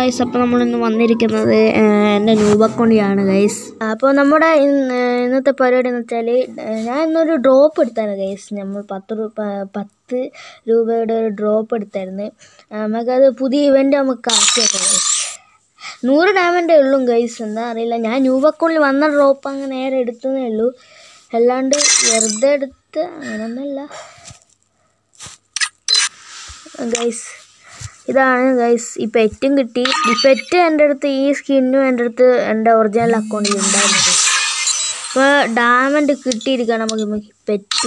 guys അപ്പോൾ നമ്മളിന്ന് വന്നിരിക്കുന്നത് ഏഹ്, എൻ്റെ ന്യൂബ് അക്കൗണ്ടിയാണ് ഗൈസ് അപ്പോൾ നമ്മുടെ ഇന്ന് ഇന്നത്തെ പരിപാടി എന്ന് വെച്ചാൽ ഞാൻ ഇന്നൊരു ഡ്രോപ്പ് എടുത്താണ് ഗൈസ് നമ്മൾ പത്ത് രൂപ പത്ത് രൂപയുടെ ഒരു ഡ്രോപ്പ് എടുത്തായിരുന്നു നമുക്കത് പുതിയ ഇവൻ്റ് നമുക്ക് ആക്കി വെക്കാം ഗൈസ് നൂറ് ഡാമൻ്റെ ഉള്ളൂ ഗൈസ് എന്താ അറിയില്ല ഞാൻ ന്യൂബ് അക്കൗണ്ടിൽ വന്ന ഡ്രോപ്പ് അങ്ങ് നേരെ എടുത്തതേ ഉള്ളൂ അല്ലാണ്ട് വെറുതെ എടുത്ത് അങ്ങനെയൊന്നുമല്ല ഗൈസ് ഇതാണ് ഗൈസ് ഈ പെറ്റും കിട്ടി ഈ പെറ്റ് എൻ്റെ അടുത്ത് ഈ സ്കിന്നും എൻ്റെ അടുത്ത് എൻ്റെ ഒറിജിനൽ അക്കൗണ്ടിൽ ഉണ്ടായിരുന്നു അപ്പോൾ ഡയമണ്ട് കിട്ടിയിരിക്കുകയാണ് നമുക്ക് നമുക്ക് പെറ്റ്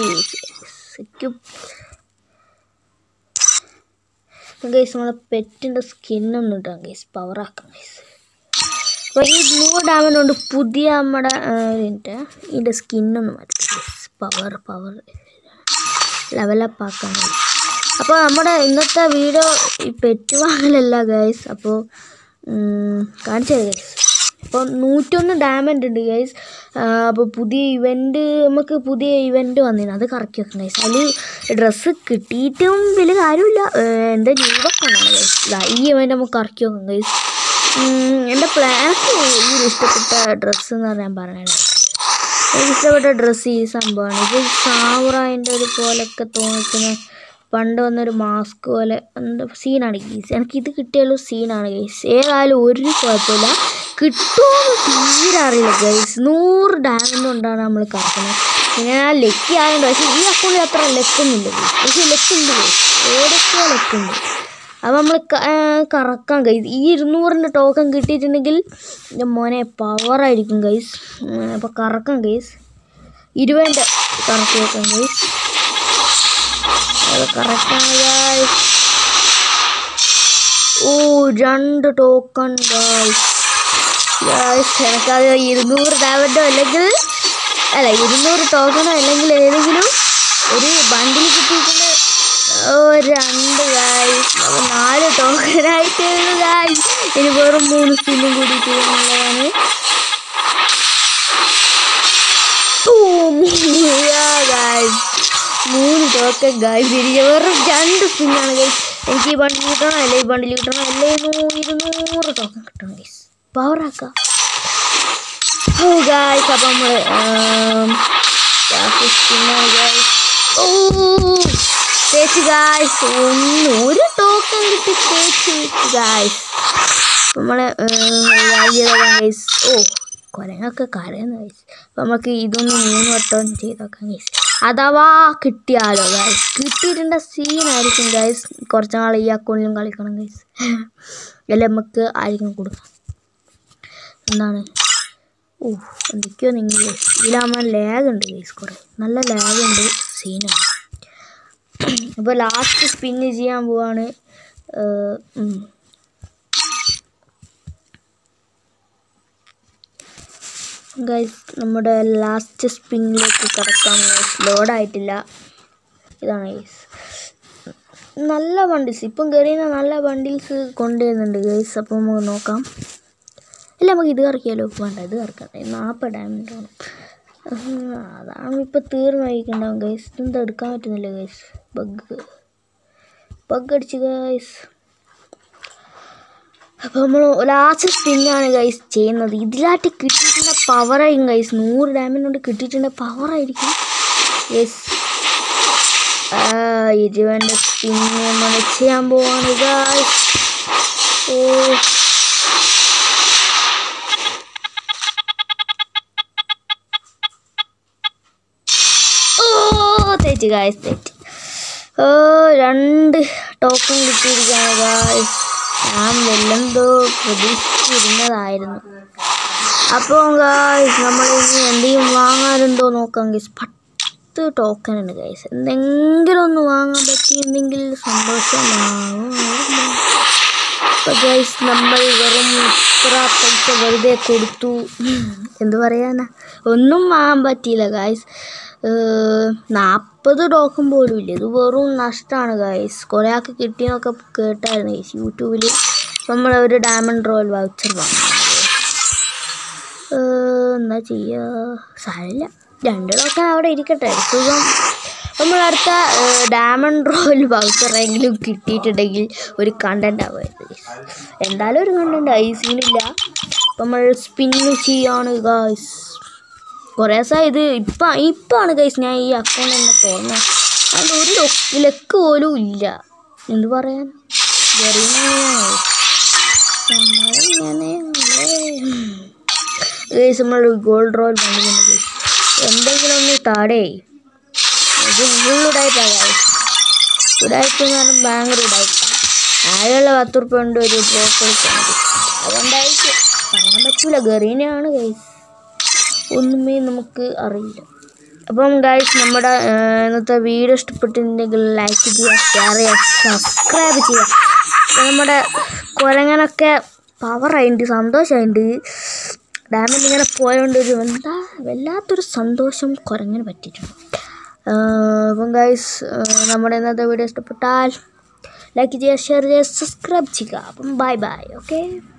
ഗൈസ് നമ്മളെ പെറ്റിൻ്റെ സ്കിന്നൊന്നും ഇടാം ഗൈസ് പവറാക്കാം ഗൈസ് അപ്പോൾ ഈ നൂറ് ഡയമണ്ട് കൊണ്ട് പുതിയ നമ്മുടെ ഇതിൻ്റെ ഇതിൻ്റെ സ്കിന്നൊന്നും മാറ്റി ഗൈസ് പവർ പവർ ലെവലപ്പ് ആക്കാൻ ഗൈസ് അപ്പോൾ നമ്മുടെ ഇന്നത്തെ വീഡിയോ ഈ പെറ്റ് വാങ്ങലല്ല ഗൈസ് അപ്പോൾ കാണിച്ചു ഗൈസ് അപ്പോൾ നൂറ്റൊന്ന് ഡയമണ്ട് ഉണ്ട് ഗൈസ് അപ്പോൾ പുതിയ ഇവൻറ്റ് നമുക്ക് പുതിയ ഇവൻറ്റ് വന്നിരുന്നു അത് കറക്കി വെക്കണം ഗൈസ് അതിൽ ഡ്രസ്സ് കിട്ടിയിട്ടും വലിയ കാര്യമില്ല ഏഹ് എൻ്റെ രൂപക്കൊണ്ടാണ് ഗൈസ് ഇതാ ഈ ഇവൻറ്റ് നമുക്ക് കറക്കി വെക്കാം ഗൈസ് എൻ്റെ പ്ലാൻസ് ഈ ഇഷ്ടപ്പെട്ട ഡ്രസ്സ് എന്ന് പറഞ്ഞാൽ പറഞ്ഞത് എനിക്ക് ഇഷ്ടപ്പെട്ട ഡ്രസ്സ് ഈ സംഭവമാണ് ഇത് സാവുറായിൻ്റെ ഒരു പോലൊക്കെ തോന്നിക്കുന്ന പണ്ട് വന്നൊരു മാസ്ക് പോലെ എന്താ സീനാണ് ഗീസ് എനിക്ക് ഇത് കിട്ടിയാലും സീനാണ് ഗൈസ് ഏതായാലും ഒരു കുഴപ്പമില്ല കിട്ടുമോ തീരെ അറിയില്ല ഗൈസ് നൂറ് ഡയമണ്ട് കൊണ്ടാണ് നമ്മൾ കറക്കുന്നത് പിന്നെ ഞാൻ ലക്കി ആയതുകൊണ്ട് പക്ഷേ ഈ അക്കൗണ്ടിൽ അത്ര ലെക്കൊന്നുമില്ല ഗൈസ് പക്ഷേ ലെക്കുണ്ട് ഗൈസ് ഏതൊക്കെയോ ലെക്കുണ്ട് അപ്പോൾ നമ്മൾ കറക്കാം ഗൈസ് ഈ ഇരുന്നൂറിൻ്റെ ടോക്കൺ കിട്ടിയിട്ടുണ്ടെങ്കിൽ എൻ്റെ മോനെ പവറായിരിക്കും ഗൈസ് അപ്പോൾ കറക്കാം ഗൈസ് ഇരുപതിൻ്റെ കറക്കി വെക്കാം ഗൈസ് അത് കറക്റ്റാണ് ഗൈസ് ഓ രണ്ട് ടോക്കൺ ഗൈസ് ഗൈസ് എനിക്കത് ഇരുന്നൂറ് ഡാമറ്റോ അല്ലെങ്കിൽ അല്ല ഇരുന്നൂറ് ടോക്കണോ അല്ലെങ്കിൽ ഏതെങ്കിലും ഒരു ബണ്ടിൽ കിട്ടിയിട്ടുണ്ട് ഓ രണ്ട് ഗായ്സ് അപ്പോൾ നാല് ടോക്കണായിട്ടേ ഉള്ളൂ ഗായ്സ് ഇനി വെറും മൂന്ന് സ്പിന്നും കൂടിയിട്ട് എന്നുള്ളതാണ് ഗായ്സ് മൂന്ന് ടോക്കൺ ഗായ്സ് ഇനി വെറും രണ്ട് സ്പിന്നാണ് ഗൈസ് എനിക്ക് ഈ ബണ്ടിൽ കിട്ടണം അല്ലെ ഈ ബണ്ടിൽ കിട്ടണം അല്ലെ ഇരുന്നൂറ് ടോക്കൺ കിട്ടണം ഗൈസ് പവറാക്കാം ഓ ഗായ്സ് അപ്പം നമ്മൾ സ്പിന്നാണ് ഗായ്സ് ഓ തേച്ച് ഗായ്സ് ഒന്ന് ഒരു ടോക്കൺ കിട്ടി തേച്ച് ഗായ്സ് നമ്മൾ ഗൈസ് ഓ കുരങ്ങൊക്കെ കരയുന്ന ഗൈസ് അപ്പം നമുക്ക് ഇതൊന്ന് മൂന്ന് വട്ടം ചെയ്തേക്കാം ഗൈസ് അഥവാ കിട്ടിയാലോ ഗൈസ് കിട്ടിയിട്ടുണ്ട് സീനായിരിക്കും ഗൈസ് കുറച്ച് നാൾ ഈ അക്കൗണ്ടിലും കളിക്കണം ഗൈസ് അല്ല നമുക്ക് ആയിരിക്കും കൊടുക്കാം എന്താണ് ഓ എന്തൊക്കെയോ നിങ്ങൾ ഗൈസ് ഇതിലാകുമ്പോൾ ലാഗ് ഉണ്ട് ഗൈസ് കുറേ നല്ല ലാഗ് ഉണ്ട് സീനാണ് അപ്പോൾ ലാസ്റ്റ് സ്പിന്ന് ചെയ്യാൻ പോവാണ് ഗൈസ് നമ്മുടെ ലാസ്റ്റ് സ്പിന്നിലേക്ക് കിടക്കാം ഗൈസ് ലോഡായിട്ടില്ല ഇതാണ് ഗൈസ് നല്ല ബണ്ടിൽസ് ഇപ്പം കയറിയുന്ന നല്ല ബണ്ടിൽസ് കൊണ്ടുവരുന്നുണ്ട് ഗൈസ് അപ്പോൾ നമുക്ക് നോക്കാം ഇല്ല നമുക്ക് ഇത് കറക്കിയാലോ വേണ്ട ഇത് കറക്കണ്ട നാൽപ്പത് ഡയമണ്ട് ആണ് അതാണ് ഇപ്പോൾ തീർന്നു കഴിക്കണ്ടാവും ഗൈസ് ഇതെന്താ എടുക്കാൻ പറ്റുന്നില്ല ഗൈസ് ബഗ് ബഗ് അടിച്ച് ഗൈസ് അപ്പോൾ നമ്മൾ ലാസ്റ്റ് സ്പിന്നാണ് ഗൈസ് ചെയ്യുന്നത് ഇതിലായിട്ട് കിട്ടിയിട്ടുള്ള പവറായിരിക്കും ഗൈസ് നൂറ് ഡയമണ്ട് കൊണ്ട് കിട്ടിയിട്ടുള്ള പവറായിരിക്കും യെസ് ഇരുപതിൻ്റെ സ്പിന്ന് നമ്മൾ ചെയ്യാൻ പോവാണ് ഗൈസ് ഓ ഓ തെറ്റ് ഗായ്സ് തെറ്റ് ഓ രണ്ട് ടോക്കൺ കിട്ടിയിരിക്കുകയാണ് ഗായ്സ് ഞാൻ വല്ലെന്തോ പ്രതീക്ഷിച്ചിരുന്നതായിരുന്നു അപ്പോൾ ഗായ്സ് നമ്മൾ ഇനി എന്തെങ്കിലും വാങ്ങാനുണ്ടോ നോക്കാം ഗൈസ് പത്ത് ടോക്കൺ ഉണ്ട് ഗൈസ് എന്തെങ്കിലും ഒന്ന് വാങ്ങാൻ പറ്റിയിരുന്നെങ്കിൽ സന്തോഷമാവും അപ്പോൾ ഗൈസ് നമ്മൾ വെറും ഇത്ര പൈസ വെറുതെ കൊടുത്തു എന്ത് പറയാനാ ഒന്നും വാങ്ങാൻ പറ്റിയില്ല ഗായ്സ് നാൽപ്പത് ടോക്കൺ പോലും ഇല്ല ഇത് വെറും നഷ്ടമാണ് ഗൈസ് കുറേ ആൾക്ക് കിട്ടിയെന്നൊക്കെ കേട്ടായിരുന്നു ഗൈസ് യൂട്യൂബിൽ നമ്മൾ ഒരു ഡയമണ്ട് റോയൽ വൗച്ചർ വാങ്ങി എന്താ ചെയ്യുക സാരമില്ല രണ്ട് ടോക്കൺ അവിടെ ഇരിക്കട്ടെ സുഖം അപ്പം നമ്മൾ അടുത്ത ഡയമണ്ട് റോയിൽ ബൗസറെങ്കിലും കിട്ടിയിട്ടുണ്ടെങ്കിൽ ഒരു കണ്ടന്റ് ആവുമായിരുന്നു എന്തായാലും ഒരു കണ്ടന്റ് ആയി സീനില്ല അപ്പം നമ്മൾ സ്പിന്ന് ചെയ്യാണ് ഗായ്സ് കുറേ ദിവസം ഇത് ഇപ്പം ഇപ്പാണ് ഗൈസ് ഞാൻ ഈ അക്കൗണ്ട് തന്നെ തുറന്നത് അതുകൊണ്ട് ഒരു ലൊ- ലക്ക് പോലും ഇല്ല എന്ത് പറയാൻ ഗൈസ് നമ്മൾ ഗോൾഡ് റോയിൽ വന്നിട്ടുണ്ട് ഗൈസ് എന്തെങ്കിലും ഒന്ന് താടേ ഇത് ഫുൾ ഉടായിട്ടാണ് ഗൈസ് ഉടായ്പ എന്ന് പറഞ്ഞാൽ ഭയങ്കര ഉടായ്പ ആകെയുള്ള പത്ത് ഉറുപ്പ്യ കൊണ്ട് ഒരു ഡ്രോപ്പ് എടുക്കുന്നത് അതുകൊണ്ടായിരിക്കും പറയാൻ പറ്റൂല ഗറീനയാണ് ഗൈസ് ഒന്നുമേ നമുക്ക് അറിയില്ല അപ്പം ഗൈസ് നമ്മുടെ ആ, ഇന്നത്തെ വീഡിയോ ഇഷ്ടപ്പെട്ടിട്ടുണ്ടെങ്കിൽ ലൈക്ക് ചെയ്യുക ഷെയർ ചെയ്യുക സബ്സ്ക്രൈബ് ചെയ്യുക അപ്പം നമ്മുടെ കുരങ്ങനൊക്കെ പവറായിട്ടുണ്ട് സന്തോഷമായിട്ടുണ്ട് ഡാമിൽ ഇങ്ങനെ പോയതുകൊണ്ട് ഒരു എന്താ വല്ലാത്തൊരു സന്തോഷം കുരങ്ങനെ പറ്റിയിട്ടുണ്ട് ആ, അപ്പം ഗൈസ് നമ്മുടെ ഇന്നത്തെ വീഡിയോ ഇഷ്ടപ്പെട്ടാൽ ലൈക്ക് ചെയ്യുക ഷെയർ ചെയ്യുക സബ്സ്ക്രൈബ് ചെയ്യുക അപ്പം ബൈ ബൈ ഓക്കെ